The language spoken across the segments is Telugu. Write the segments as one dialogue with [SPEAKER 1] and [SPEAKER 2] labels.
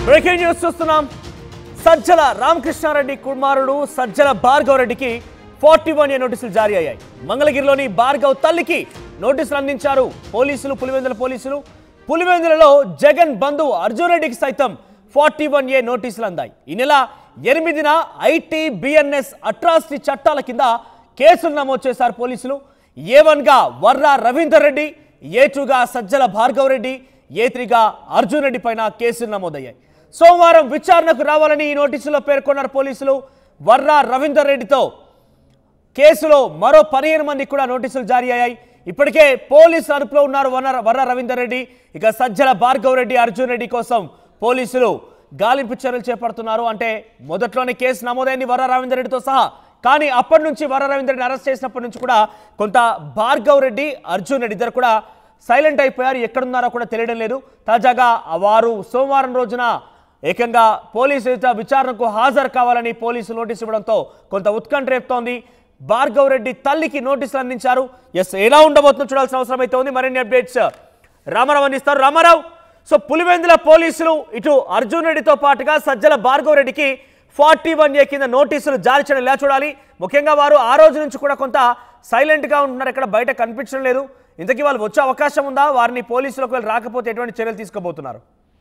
[SPEAKER 1] బ్రేకింగ్ న్యూస్ చూస్తున్నాం సజ్జల రామకృష్ణారెడ్డి కుమారుడు సజ్జల భార్గవ్ రెడ్డికి ఫార్టీ వన్ ఏ నోటీసులు జారీ అయ్యాయి మంగళగిరిలోని భార్గవ్ తల్లికి నోటీసులు అందించారు పోలీసులు పులివెందుల పోలీసులు పులివెందులలో జగన్ బంధువు అర్జున్ రెడ్డికి సైతం ఫార్టీ వన్ ఏ నోటీసులు అందాయి ఈ నెల ఎనిమిదిన ఐటీ బిఎన్ఎస్ అట్రాసిటీ చట్టాల కింద కేసులు నమోదు చేశారు పోలీసులు ఏ వన్గా వర్రా రవీందర్ రెడ్డి ఏ టూగా సజ్జల భార్గవ్ రెడ్డి ఏ త్రీగా అర్జున్ రెడ్డి పైన కేసులు నమోదయ్యాయి సోమవారం విచారణకు రావాలని ఈ నోటీసులో పేర్కొన్నారు పోలీసులు వర్రా రవీందర్ రెడ్డితో కేసులో మరో పదిహేను మందికి కూడా నోటీసులు జారీ అయ్యాయి ఇప్పటికే పోలీసు అదుపులో ఉన్నారు వన వర్ర రవీందర్ రెడ్డి ఇక సజ్జల భార్గవ్ రెడ్డి అర్జున్ రెడ్డి కోసం పోలీసులు గాలింపు చర్యలు చేపడుతున్నారు అంటే మొదట్లోనే కేసు నమోదైంది వర్ర రవీందర్ రెడ్డితో సహా కానీ అప్పటి నుంచి వర్ర రవీందర్ రెడ్డిని అరెస్ట్ చేసినప్పటి నుంచి కూడా కొంత భార్గవ్ రెడ్డి అర్జున్ రెడ్డి ఇద్దరు కూడా సైలెంట్ అయిపోయారు ఎక్కడున్నారో కూడా తెలియడం లేదు తాజాగా వారు సోమవారం రోజున ఏకంగా పోలీసు ఎదుట విచారణకు హాజరు కావాలని పోలీసు నోటీసు ఇవ్వడంతో కొంత ఉత్కంఠ రేపుతోంది భార్గవ్ రెడ్డి తల్లికి నోటీసులు అందించారు ఎస్ ఎలా ఉండబోతుందో చూడాల్సిన అవసరం అయితే ఉంది మరిన్ని అప్డేట్స్ రామారావు అందిస్తారు రామారావు సో పులివెందుల పోలీసులు ఇటు అర్జున్ రెడ్డితో పాటుగా సజ్జల భార్గవ్ రెడ్డికి ఫార్టీ వన్ ఏ కింద నోటీసులు జారీ చేయడం ఎలా చూడాలి ముఖ్యంగా వారు ఆ రోజు నుంచి కూడా కొంత సైలెంట్గా ఉంటున్నారు ఎక్కడ బయట కనిపించడం లేదు ఇంతకీ వాళ్ళు వచ్చే అవకాశం ఉందా వారిని పోలీసులకు వెళ్ళి రాకపోతే ఎటువంటి చర్యలు తీసుకోబోతున్నారు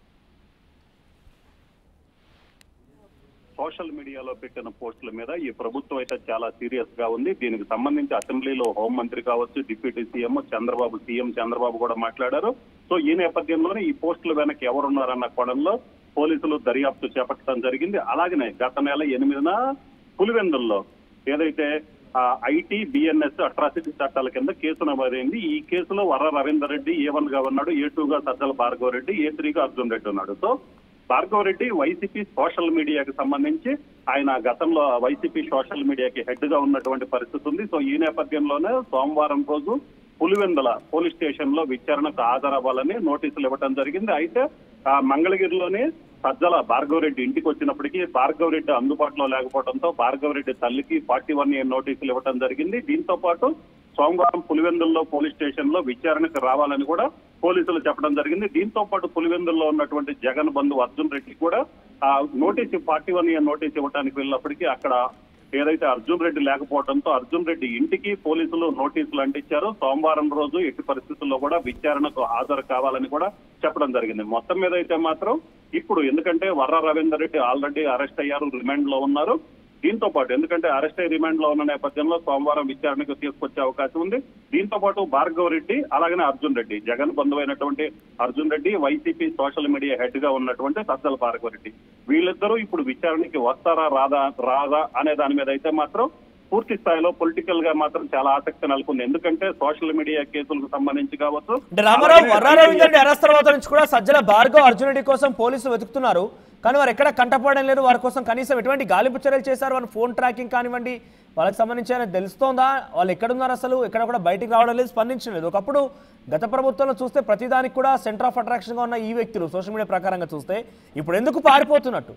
[SPEAKER 2] సోషల్ మీడియాలో పెట్టిన పోస్టుల మీద ఈ ప్రభుత్వం అయితే చాలా సీరియస్ గా ఉంది దీనికి సంబంధించి అసెంబ్లీలో హోంమంత్రి కావచ్చు deputy CM Chandrababu CM Chandrababu కూడా మాట్లాడారు సో ఈ నేపథ్యంలోనే ఈ పోస్టుల వెనక ఎవరున్నారన్న కోణంలో పోలీసులు దర్యాప్తు చేపట్టడం జరిగింది అలాగనే గత నెల ఎనిమిదిన పులివెందుల్లో ఏదైతే ఐటీ బిఎన్ఎస్ అట్రాసిటీ చట్టాల కింద కేసు నమోదైంది ఈ కేసులో వర్ర రవీందర్ రెడ్డి ఏ వన్ గా ఉన్నాడు ఏ టూ గా సజ్జల భార్గవ రెడ్డి ఏ త్రీ గా అర్జున్ రెడ్డి ఉన్నాడు so Bhargava Reddy YCP social మీడియాకి సంబంధించి ఆయన గతంలో వైసీపీ సోషల్ మీడియాకి హెడ్ గా ఉన్నటువంటి పరిస్థితి ఉంది సో ఈ నేపథ్యంలోనే సోమవారం రోజు పులివెందుల పోలీస్ స్టేషన్ లో విచారణకు హాజరవ్వాలని నోటీసులు ఇవ్వడం జరిగింది అయితే ఆ మంగళగిరిలోని సజ్జల భార్గవరెడ్డి ఇంటికి వచ్చినప్పటికీ భార్గవరెడ్డి అందుబాటులో లేకపోవడంతో భార్గవరెడ్డి తల్లికి ఫార్టీ వన్ ఏ నోటీసులు ఇవ్వడం జరిగింది దీంతో పాటు సోమవారం పులివెందుల్లో పోలీస్ స్టేషన్ లో విచారణకు రావాలని కూడా పోలీసులు చెప్పడం జరిగింది దీంతో పాటు పులివెందుల్లో ఉన్నటువంటి జగన్ బంధువు అర్జున్ రెడ్డి కూడా ఆ notice forty one A notice ఇవ్వడానికి వెళ్ళినప్పటికీ అక్కడ ఏదైతే అర్జున్ రెడ్డి లేకపోవడంతో అర్జున్ రెడ్డి ఇంటికి పోలీసులు నోటీసులు అంటించారు సోమవారం రోజు ఎట్టి పరిస్థితుల్లో కూడా విచారణకు హాజరు కావాలని కూడా చెప్పడం జరిగింది మొత్తం మీద అయితే మాత్రం ఇప్పుడు ఎందుకంటే వర్ర రవీందర్ రెడ్డి ఆల్రెడీ అరెస్ట్ అయ్యారు రిమాండ్ లో ఉన్నారు దీంతో పాటు ఎందుకంటే అరెస్ట్ అయ్యి రిమాండ్ లో ఉన్న నేపథ్యంలో సోమవారం విచారణకు తీసుకొచ్చే అవకాశం ఉంది దీంతో పాటు భార్గవ్ రెడ్డి అలాగనే అర్జున్ రెడ్డి జగన్ బంధువైనటువంటి Arjun Reddy YCP social media head గా ఉన్నటువంటి సజ్జల భార్గవ్ రెడ్డి వీళ్ళిద్దరూ ఇప్పుడు విచారణకి వస్తారా రాదా రాదా అనే దాని మీద అయితే మాత్రం పూర్తి స్థాయిలో పొలిటికల్ గా మాత్రం చాలా ఆసక్తి నెలకొంది ఎందుకంటే సోషల్ మీడియా కేసులకు సంబంధించి కావచ్చు
[SPEAKER 1] అంటే రామారావు
[SPEAKER 2] అలాగే
[SPEAKER 1] వర్రా రవీందర్ రెడ్డి అరెస్ట్ తర్వాత నుంచి కూడా సజ్జల భార్గవ్ అర్జున్ రెడ్డి కోసం పోలీసులు వెతుకుతున్నారు కానీ వారు ఎక్కడ కంటపడడం లేదు వారి కోసం కనీసం ఎటువంటి గాలింపు చర్యలు చేశారు వాళ్ళ ఫోన్ ట్రాకింగ్ కానివ్వండి వాళ్ళకి సంబంధించి ఏమైనా తెలుస్తోందా వాళ్ళు ఎక్కడున్నారు అసలు ఎక్కడ కూడా బయటికి రావడం లేదు స్పందించలేదు ఒకప్పుడు గత ప్రభుత్వంలో చూస్తే ప్రతిదానికి కూడా సెంటర్ ఆఫ్ అట్రాక్షన్గా ఉన్న ఈ వ్యక్తులు సోషల్ మీడియా ప్రకారంగా చూస్తే ఇప్పుడు ఎందుకు పారిపోతున్నట్టు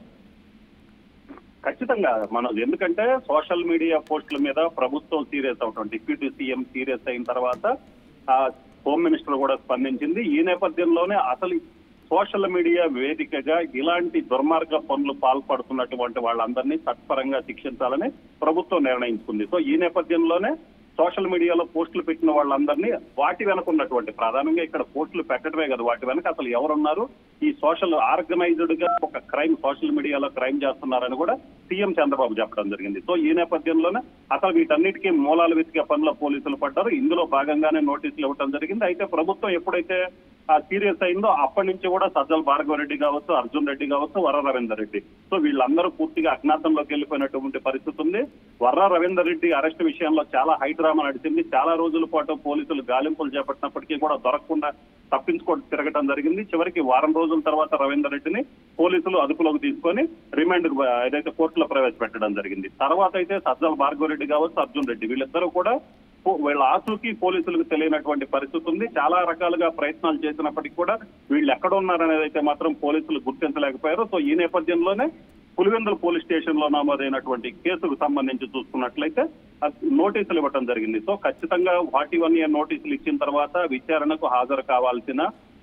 [SPEAKER 2] ఖచ్చితంగా మనం ఎందుకంటే సోషల్ మీడియా పోస్టుల మీద ప్రభుత్వం సీరియస్ అవటం డిప్యూటీ సీఎం సీరియస్ అయిన తర్వాత ఆ హోమ్ మినిస్టర్ కూడా స్పందించింది ఈ నేపథ్యంలోనే అసలు సోషల్ మీడియా వేదికగా ఇలాంటి దుర్మార్గ పనులు పాల్పడుతున్నటువంటి వాళ్ళందరినీ చట్టపరంగా శిక్షించాలని ప్రభుత్వం నిర్ణయించుకుంది సో ఈ నేపథ్యంలోనే సోషల్ మీడియాలో పోస్టులు పెట్టిన వాళ్ళందరినీ వాటి వెనక ఉన్నటువంటి ప్రధానంగా ఇక్కడ పోస్టులు పెట్టడమే కదా వాటి వెనక అసలు ఎవరున్నారు ఈ సోషల్ ఆర్గనైజ్డ్ గా ఒక క్రైమ్ సోషల్ మీడియాలో క్రైమ్ చేస్తున్నారని కూడా సీఎం చంద్రబాబు చెప్పడం జరిగింది సో ఈ నేపథ్యంలోనే అసలు వీటన్నిటికీ మూలాలు వెతికే పనిలో పోలీసులు పడ్డారు ఇందులో భాగంగానే నోటీసులు ఇవ్వడం జరిగింది అయితే ప్రభుత్వం ఎప్పుడైతే సీరియస్ అయిందో అప్పటి నుంచి కూడా సజ్జల భార్గవ రెడ్డి కావచ్చు అర్జున్ రెడ్డి కావచ్చు వర్ర రవీందర్ రెడ్డి సో వీళ్ళందరూ పూర్తిగా అజ్ఞాతంలోకి వెళ్ళిపోయినటువంటి పరిస్థితి ఉంది వర్ర రవీందర్ రెడ్డి అరెస్ట్ విషయంలో చాలా హైడ్రామా నడిచింది చాలా రోజుల పాటు పోలీసులు గాలింపులు చేపట్టినప్పటికీ కూడా దొరకకుండా తప్పించుకోవడం తిరగటం జరిగింది చివరికి వారం రోజుల తర్వాత రవీందర్ రెడ్డిని పోలీసులు అదుపులోకి తీసుకొని రిమాండ్ ఏదైతే కోర్టులో ప్రవేశపెట్టడం జరిగింది తర్వాత అయితే సజ్జల భార్గవ రెడ్డి కావచ్చు అర్జున్ రెడ్డి వీళ్ళిద్దరూ కూడా పో- వీళ్ళ ఆచూకీ పోలీసులకు తెలియనటువంటి పరిస్థితి ఉంది చాలా రకాలుగా ప్రయత్నాలు చేసినప్పటికీ కూడా వీళ్ళు ఎక్కడ ఉన్నారనేది అయితే మాత్రం పోలీసులు గుర్తించలేకపోయారు సో ఈ నేపథ్యంలోనే పులివెందుల పోలీస్ స్టేషన్ లో నమోదైనటువంటి కేసుకు సంబంధించి చూసుకున్నట్లయితే అది నోటీసులు ఇవ్వటం జరిగింది సో ఖచ్చితంగా ఫార్టీ వన్ ఇయర్ నోటీసులు ఇచ్చిన తర్వాత విచారణకు హాజరు కావాల్సిన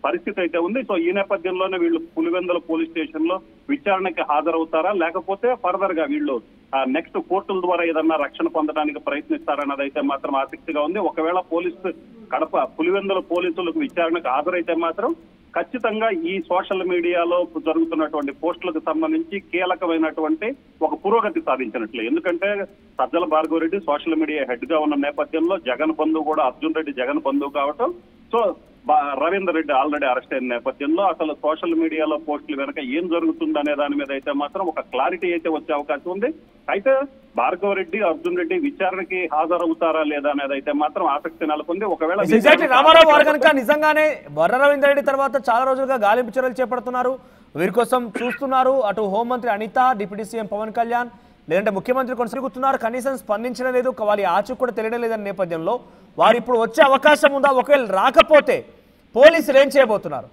[SPEAKER 2] పరిస్థితి అయితే ఉంది సో ఈ నేపథ్యంలోనే వీళ్ళు పులివెందుల పోలీస్ స్టేషన్ లో విచారణకి హాజరవుతారా లేకపోతే ఫర్దర్ గా వీళ్ళు నెక్స్ట్ కోర్టుల ద్వారా ఏదన్నా రక్షణ పొందడానికి ప్రయత్నిస్తారన్నది అయితే మాత్రం ఆసక్తిగా ఉంది ఒకవేళ పోలీసు కడప పులివెందుల పోలీసులకు విచారణకు హాజరైతే మాత్రం ఖచ్చితంగా ఈ సోషల్ మీడియాలో జరుగుతున్నటువంటి పోస్టులకు సంబంధించి కీలకమైనటువంటి ఒక పురోగతి సాధించినట్లే ఎందుకంటే Sajjala Bhargava Reddy social media head గా ఉన్న నేపథ్యంలో జగన్ బంధువు కూడా అర్జున్ రెడ్డి జగన్ బంధువు కావటం సో బా- రవీందర్ రెడ్డి ఆల్రెడీ అరెస్ట్ అయిన నేపథ్యంలో అసలు సోషల్ మీడియాలో పోస్టులు వెనక ఏం జరుగుతుంది అనే దాని మీద అయితే మాత్రం ఒక క్లారిటీ అయితే వచ్చే అవకాశం ఉంది అయితే భార్గవ రెడ్డి అర్జున్ రెడ్డి విచారణకి హాజరవుతారా లేదా అనేది అయితే మాత్రం ఆసక్తి నెలకొంది ఒకవేళ
[SPEAKER 1] ఎగ్జాక్ట్లీ రామారావు గారు కనుక నిజంగానే వర్ర రవీందర్ రెడ్డి తర్వాత చాలా రోజులుగా గాలింపు చర్యలు చేపడుతున్నారు వీరి కోసం చూస్తున్నారు అటు హోంమంత్రి అనిత డిప్యూటీ సీఎం పవన్ కళ్యాణ్ లేదంటే ముఖ్యమంత్రి కొనసాగుతున్నారు కనీసం స్పందించడం లేదు వారి ఆచూకు కూడా తెలియడం లేదన్న నేపథ్యంలో వారు ఇప్పుడు వచ్చే అవకాశం ఉందా ఒకవేళ రాకపోతే పోలీసులు ఏం చేయబోతున్నారు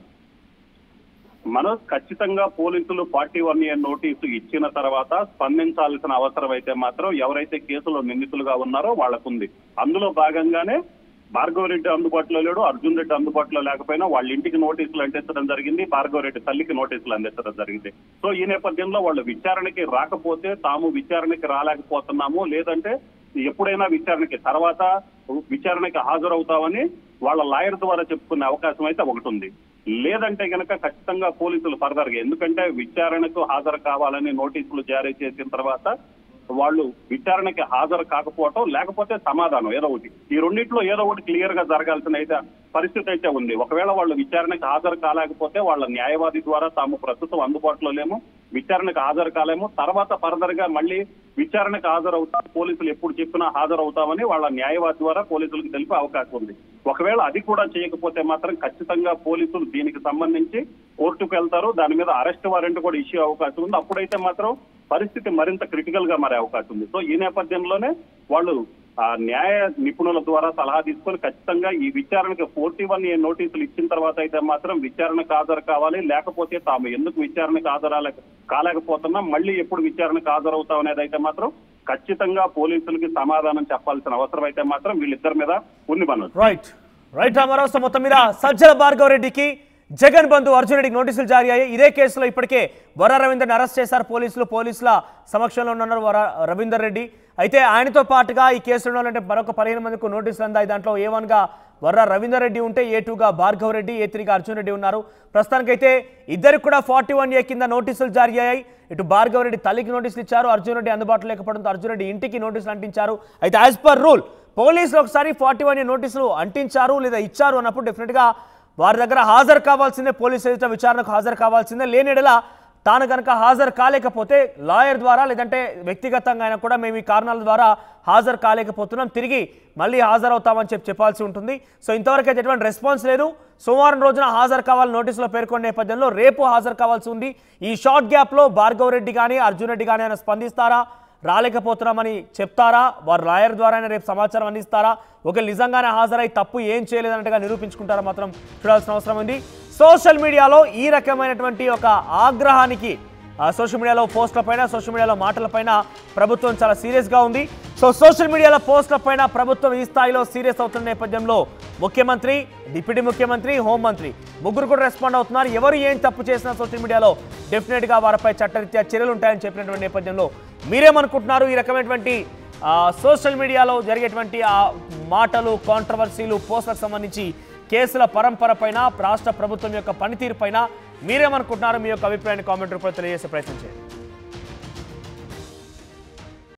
[SPEAKER 2] మనం ఖచ్చితంగా పోలీసులు ఫార్టీ వన్ ఇయర్ నోటీసు ఇచ్చిన తర్వాత స్పందించాల్సిన అవసరం అయితే మాత్రం ఎవరైతే కేసులో నిందితులుగా ఉన్నారో వాళ్ళకుంది అందులో భాగంగానే భార్గవ రెడ్డి అందుబాటులో లేడు అర్జున్ రెడ్డి అందుబాటులో లేకపోయినా వాళ్ళ ఇంటికి నోటీసులు అందించడం జరిగింది భార్గవ రెడ్డి తల్లికి నోటీసులు అందించడం జరిగింది సో ఈ నేపథ్యంలో వాళ్ళు విచారణకి రాకపోతే తాము విచారణకి రాలేకపోతున్నాము లేదంటే ఎప్పుడైనా విచారణకి తర్వాత విచారణకి హాజరవుతామని వాళ్ళ లాయర్ ద్వారా చెప్పుకునే అవకాశం అయితే ఒకటి ఉంది లేదంటే గనక ఖచ్చితంగా పోలీసులు ఫర్దర్ గా ఎందుకంటే విచారణకు హాజరు కావాలని నోటీసులు జారీ చేసిన తర్వాత వాళ్ళు విచారణకి హాజరు కాకపోవటం లేకపోతే సమాధానం ఏదో ఒకటి ఈ రెండిట్లో ఏదో ఒకటి క్లియర్ గా జరగాల్సిన అయితే పరిస్థితి అయితే ఉంది ఒకవేళ వాళ్ళు విచారణకి హాజరు కాలేకపోతే వాళ్ళ న్యాయవాది ద్వారా తాము ప్రస్తుతం అందుబాటులో లేము విచారణకు హాజరు కాలేము తర్వాత ఫర్దర్ గా మళ్ళీ విచారణకు హాజరవుతాం పోలీసులు ఎప్పుడు చెప్పినా హాజరవుతామని వాళ్ళ న్యాయవాది ద్వారా పోలీసులకు తెలిపే అవకాశం ఉంది ఒకవేళ అది కూడా చేయకపోతే మాత్రం ఖచ్చితంగా పోలీసులు దీనికి సంబంధించి కోర్టుకు వెళ్తారు దాని మీద అరెస్ట్ వారెంట్ కూడా ఇష్యూ అవకాశం ఉంది అప్పుడైతే మాత్రం పరిస్థితి మరింత క్రిటికల్ గా మారే అవకాశం ఉంది సో ఈ నేపథ్యంలోనే వాళ్ళు ఆ న్యాయ నిపుణుల ద్వారా సలహా తీసుకొని ఖచ్చితంగా ఈ విచారణకు ఫోర్టీ వన్ ఏ నోటీసులు ఇచ్చిన తర్వాత అయితే మాత్రం విచారణకు హాజరు కావాలి లేకపోతే తాము ఎందుకు విచారణకు హాజరాలే కాలేకపోతున్నాం మళ్ళీ ఎప్పుడు విచారణకు హాజరవుతాం అనేది అయితే మాత్రం ఖచ్చితంగా పోలీసులకి సమాధానం చెప్పాల్సిన అవసరం అయితే మాత్రం వీళ్ళిద్దరి మీద ఉంది Manoj
[SPEAKER 1] right right Ramarao so మొత్తం మీద సజ్జల భార్గవ రెడ్డికి జగన్ బంధు అర్జున్ రెడ్డికి నోటీసులు జారీ అయ్యాయి ఇదే కేసులో ఇప్పటికే వర రవీందర్ని అరెస్ట్ చేశారు పోలీసులు పోలీసుల సమక్షంలో ఉన్నారు వర రవీందర్ రెడ్డి అయితే ఆయనతో పాటుగా ఈ కేసులో ఉన్నటువంటి మరొక పదిహేను మందికి నోటీసులు అందాయి దాంట్లో ఏ వన్గా వర్ర రవీందర్ రెడ్డి ఉంటే ఏ టూగా భార్గవ్ రెడ్డి ఏ త్రీగా అర్జున్ రెడ్డి ఉన్నారు ప్రస్తుతానికైతే ఇద్దరికి కూడా ఫార్టీ వన్ ఏ కింద నోటీసులు జారీ అయ్యాయి ఇటు భార్గవ్ రెడ్డి తల్లికి నోటీసులు ఇచ్చారు అర్జున్ రెడ్డి అందుబాటులో లేకపోవడంతో అర్జున్ రెడ్డి ఇంటికి నోటీసులు అంటించారు అయితే యాజ్ పర్ రూల్ పోలీసులు ఒకసారి ఫార్టీ వన్ నోటీసులు అంటించారు లేదా ఇచ్చారు అన్నప్పుడు డెఫినెట్గా వారి దగ్గర హాజరు కావాల్సిందే పోలీసు ఎదుట విచారణకు హాజరు కావాల్సిందే లేనిడలా తాను కనుక హాజరు కాలేకపోతే లాయర్ ద్వారా లేదంటే వ్యక్తిగతంగా అయినా కూడా మేము ఈ కారణాల ద్వారా హాజరు కాలేకపోతున్నాం తిరిగి మళ్ళీ హాజరవుతామని చెప్పి చెప్పాల్సి ఉంటుంది సో ఇంతవరకు అయితే ఎటువంటి రెస్పాన్స్ లేదు సోమవారం రోజున హాజరు కావాలని నోటీసులో పేర్కొన్న నేపథ్యంలో రేపు హాజరు కావాల్సి ఉంది ఈ షార్ట్ గ్యాప్లో భార్గవ్ రెడ్డి కానీ అర్జున్ రెడ్డి కానీ ఆయన స్పందిస్తారా రాలేకపోతున్నామని చెప్తారా వారు లాయర్ ద్వారానే రేపు సమాచారం అందిస్తారా ఒకవేళ నిజంగానే హాజరై తప్పు ఏం చేయలేదన్నట్టుగా నిరూపించుకుంటారా మాత్రం చూడాల్సిన అవసరం ఉంది సోషల్ మీడియాలో ఈ రకమైనటువంటి ఒక ఆగ్రహానికి ఆ సోషల్ మీడియాలో పోస్టుల పైన సోషల్ మీడియాలో మాటల పైన ప్రభుత్వం చాలా సీరియస్గా ఉంది సో సోషల్ మీడియాలో పోస్టుల పైన ప్రభుత్వం ఈ స్థాయిలో సీరియస్ అవుతున్న నేపథ్యంలో ముఖ్యమంత్రి డిప్యూటీ ముఖ్యమంత్రి హోంమంత్రి ముగ్గురు కూడా రెస్పాండ్ అవుతున్నారు ఎవరు ఏం తప్పు చేసినా సోషల్ మీడియాలో డెఫినెట్గా వారిపై చట్టరీత్యా చర్యలు ఉంటాయని చెప్పినటువంటి నేపథ్యంలో మీరేమనుకుంటున్నారు ఈ రకమైనటువంటి ఆ, సోషల్ మీడియాలో జరిగేటువంటి ఆ మాటలు కాంట్రవర్సీలు పోస్టులకు సంబంధించి కేసుల పరంపర పైన రాష్ట్ర ప్రభుత్వం యొక్క పనితీరు పైన మీరేమనుకుంటున్నారు మీ యొక్క అభిప్రాయాన్ని కామెంట్ రూపంలో తెలియజేసే ప్రయత్నం చేయండి